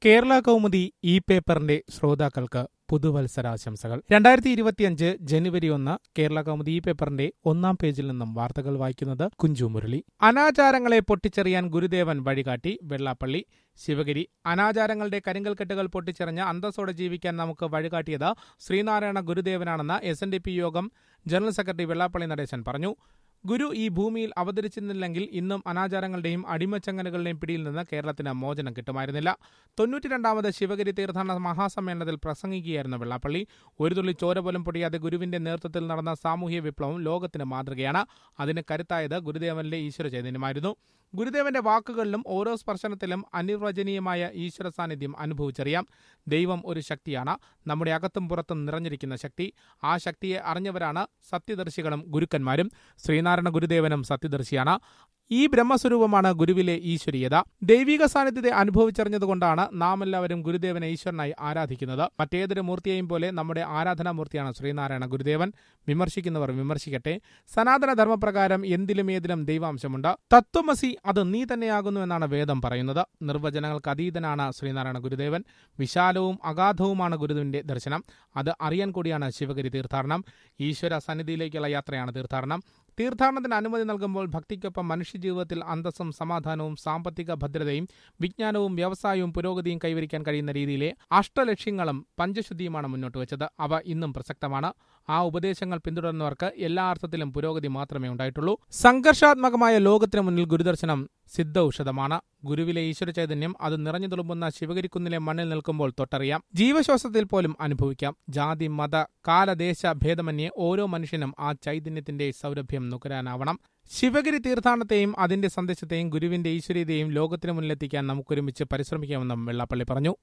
കേരള കൗമുദി ഈ പേപ്പറിന്റെ ശ്രോതാക്കൾക്ക് പുതുവത്സരാശംസകൾ രണ്ടായിരത്തി ഇരുപത്തിയഞ്ച് ജനുവരി ഒന്ന് കേരള കൗമുദി ഈ പേപ്പറിന്റെ ഒന്നാം പേജിൽ നിന്നും വാർത്തകൾ വായിക്കുന്നത് കുഞ്ചു മുരളി അനാചാരങ്ങളെ പൊട്ടിച്ചെറിയാൻ ഗുരുദേവൻ വഴികാട്ടി വെള്ളാപ്പള്ളി ശിവഗിരി അനാചാരങ്ങളുടെ കരിങ്കൽ കെട്ടുകൾ പൊട്ടിച്ചെറിഞ്ഞ് അന്തസ്സോടെ ജീവിക്കാൻ നമുക്ക് വഴികാട്ടിയത് ശ്രീനാരായണ ഗുരുദേവനാണെന്ന് S N D P Yogam general secretary Vellappally Natesan പറഞ്ഞു ഗുരു ഈ ഭൂമിയിൽ അവതരിച്ചിരുന്നില്ലെങ്കിൽ ഇന്നും അനാചാരങ്ങളുടെയും അടിമച്ചങ്ങലകളുടെയും പിടിയിൽ നിന്ന് കേരളത്തിന് മോചനം കിട്ടുമായിരുന്നില്ല തൊണ്ണൂറ്റിരണ്ടാമത് ശിവഗിരി തീർത്ഥാടന മഹാസമ്മേളനത്തിൽ പ്രസംഗിക്കുകയായിരുന്നു വെള്ളാപ്പള്ളി ഒരു തുള്ളി ചോര പോലും പൊടിയാതെ ഗുരുവിന്റെ നേതൃത്വത്തിൽ നടന്ന സാമൂഹ്യ വിപ്ലവം ലോകത്തിന് മാതൃകയാണ് അതിന് കരുത്തായത് ഗുരുദേവനിലെ ഈശ്വര ചൈതന്യമായിരുന്നു ഗുരുദേവന്റെ വാക്കുകളിലും ഓരോ സ്പർശനത്തിലും അനിർവചനീയമായ ഈശ്വര സാന്നിധ്യം അനുഭവിച്ചറിയാം ദൈവം ഒരു ശക്തിയാണ് നമ്മുടെ അകത്തും പുറത്തും നിറഞ്ഞിരിക്കുന്ന ശക്തി ആ ശക്തിയെ അറിഞ്ഞവരാണ് സത്യദർശികളും ഗുരുക്കന്മാരും ശ്രീനാരായണ ഗുരുദേവനും സത്യദർശിയാണ് ഈ ബ്രഹ്മസ്വരൂപമാണ് ഗുരുവിലെ ഈശ്വരീയത ദൈവിക സാന്നിധ്യത്തെ അനുഭവിച്ചറിഞ്ഞതുകൊണ്ടാണ് നാം എല്ലാവരും ഗുരുദേവനെ ഈശ്വരനായി ആരാധിക്കുന്നത് മറ്റേതൊരു മൂർത്തിയെയും പോലെ നമ്മുടെ ആരാധനാമൂർത്തിയാണ് ശ്രീനാരായണ ഗുരുദേവൻ വിമർശിക്കുന്നവർ വിമർശിക്കട്ടെ സനാതന ധർമ്മപ്രകാരം എന്തിലും ഏതിലും ദൈവാംശമുണ്ട് തത്വമസി അത് നീ തന്നെയാകുന്നു എന്നാണ് വേദം പറയുന്നത് നിർവചനങ്ങൾക്ക് അതീതനാണ് ശ്രീനാരായണ ഗുരുദേവൻ വിശാലവും അഗാധവുമാണ് ഗുരുവിന്റെ ദർശനം അത് അറിയാൻ കൂടിയാണ് ശിവഗിരി തീർത്ഥാടനം ഈശ്വര സന്നിധിയിലേക്കുള്ള യാത്രയാണ് തീർത്ഥാടനം തീർത്ഥാടനത്തിന് അനുമതി നൽകുമ്പോൾ ഭക്തിക്കൊപ്പം മനുഷ്യജീവിതത്തിൽ അന്തസ്സും സമാധാനവും സാമ്പത്തിക ഭദ്രതയും വിജ്ഞാനവും വ്യവസായവും പുരോഗതിയും കൈവരിക്കാൻ കഴിയുന്ന രീതിയിലെ അഷ്ടലക്ഷ്യങ്ങളും പഞ്ചശുദ്ധിയുമാണ് മുന്നോട്ട് വെച്ചത് അവ ഇന്നും പ്രസക്തമാണ് ആ ഉപദേശങ്ങൾ പിന്തുടരുന്നവർക്ക് എല്ലാ അർത്ഥത്തിലും പുരോഗതി മാത്രമേ ഉണ്ടായിട്ടുള്ളൂ സംഘർഷാത്മകമായ ലോകത്തിന് മുന്നിൽ ഗുരുദർശനം സിദ്ധ ഔഷധമാണ് ഗുരുവിലെ ഈശ്വര ചൈതന്യം അത് നിറഞ്ഞു തുളുമ്പുന്ന ശിവഗിരിക്കുന്നിലെ മണ്ണിൽ നിൽക്കുമ്പോൾ തൊട്ടറിയാം ജീവശ്വാസത്തിൽ പോലും അനുഭവിക്കാം ജാതി മത കാലദേശ ഭേദമന്യേ ഓരോ മനുഷ്യനും ആ ചൈതന്യത്തിന്റെ സൗരഭ്യം നുകരാനാവണം ശിവഗിരി തീർത്ഥാടനത്തെയും അതിന്റെ സന്ദേശത്തെയും ഗുരുവിന്റെ ഈശ്വരീയതയും ലോകത്തിന് മുന്നിലെത്തിക്കാൻ നമുക്കൊരുമിച്ച് പരിശ്രമിക്കാമെന്നും വെള്ളാപ്പള്ളി പറഞ്ഞു